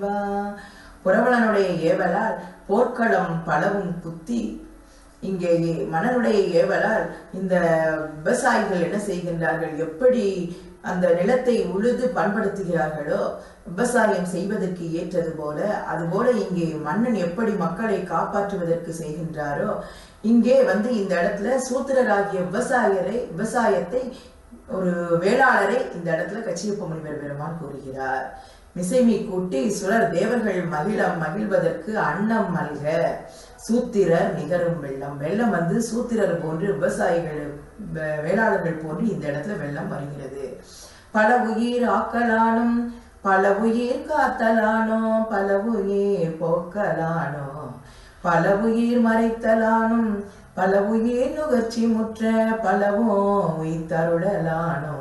புரவலனுடைய ஏவலால் போர்க்களம் பலவும் குத்தி இங்கே மன்னனுடைய ஏவலால் இந்த விவசாயிகள் என்ன செய்கின்றார்கள் எப்படி அந்த நிலத்தை உழுது பண்படுத்துகிறார்களோ விவசாயம் செய்வதற்கு ஏற்றது போல அதுபோல இங்கே மன்னன் எப்படி மக்களை காப்பாற்றுவதற்கு செய்கின்றாரோ இங்கே வந்து இந்த இடத்துல சூத்திரராகிய விவசாயரை விவசாயத்தை ஒரு வேளாளரை இந்த இடத்துல கச்சியப்ப முனிவர் பெருமான் கூறுகிறார் மிசைமி கூட்டி சுரர் தேவர்கள் மகிழ மகிழ்வதற்கு அன்னம் மல்க சூத்திரர் நிகரும் வெள்ளம் வெள்ளம் வந்து சூத்திரர் போன்று விவசாயிகள் வே- வேளாளர்கள் போன்று இந்த இடத்துல வெள்ளம் வருகிறது பல உயிர் ஆக்கலானும் பல உயிர் காத்தலானோ பல உயிர் போக்கலானோ பல உயிர் மறைத்தலானும் பல உயிர் நுகர்ச்சி முற்ற பலவோ உய்தருடலானோ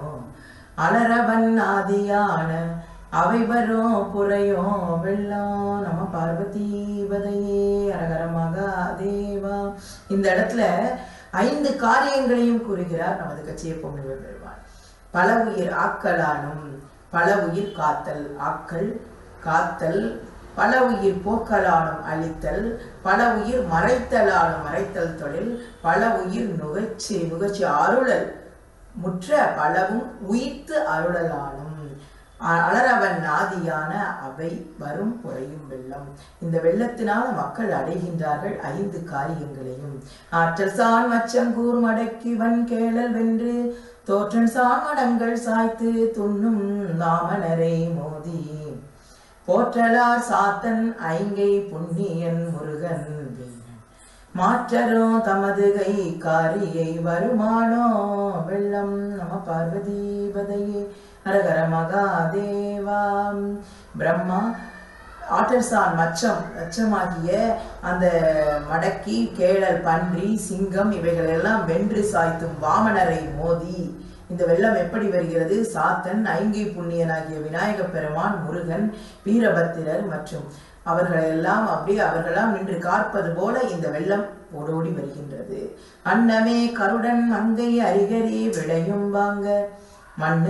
அலரவன் ஆதியான அவை வரும் புறையோ வெள்ளம் நம பார்வதி பதையே அரகரமாக தேவா இந்த இடத்துல ஐந்து காரியங்களையும் கூறுகிறார் நமது கட்சியை பொங்கல் பெறுவார் பல உயிர் ஆக்கலானும் பல உயிர் காத்தல் ஆக்கல் காத்தல் பல உயிர் போக்கலானும் அழித்தல் பல உயிர் மறைத்தலானும் மறைத்தல் தொழில் பல உயிர் நுகர்ச்சி நுகர்ச்சி அருளல் முற்ற பலவும் உயிர்த்து அருளலானும் அ- அலரவன் நாதியான அவை வரும் புறையும் வெள்ளம் இந்த வெள்ளத்தினால் மக்கள் அடைகின்றார்கள் ஐந்து காரியங்களையும் ஆற்றல் சான் மச்சம் கூர் மடக்கிவன் கேளல் வென்று தோற்றன் சான் மடங்கள் சாய்த்து துண்ணும் நாமனரை மோதி போற்றலார் சாத்தன் ஐங்கை புண்ணியன் முருகன் வீரன் மாற்றரும் தமது கை காரியை வருமானோ வெள்ளம் நம பார்வதி பதையே ஹரஹர மகாதேவா பிரம்மா ஆட்டர்சான் மச்சம் மச்சமாகிய அந்த மடக்கி கேழல் பன்றி சிங்கம் இவைகள் எல்லாம் வென்று சாய்த்தும் வாமனரை மோதி இந்த வெள்ளம் எப்படி வருகிறது சாத்தன் ஐங்கை புண்ணியனாகிய விநாயக பெருமான் முருகன் வீரபத்திரர் மற்றும் அவர்களெல்லாம் அப்படியே அவர்களெல்லாம் நின்று காற்பது போல இந்த வெள்ளம் ஓடோடி வருகின்றது அன்னமே கருடன் மங்கை அரிகரி விளையும் வாங்க மண்ணு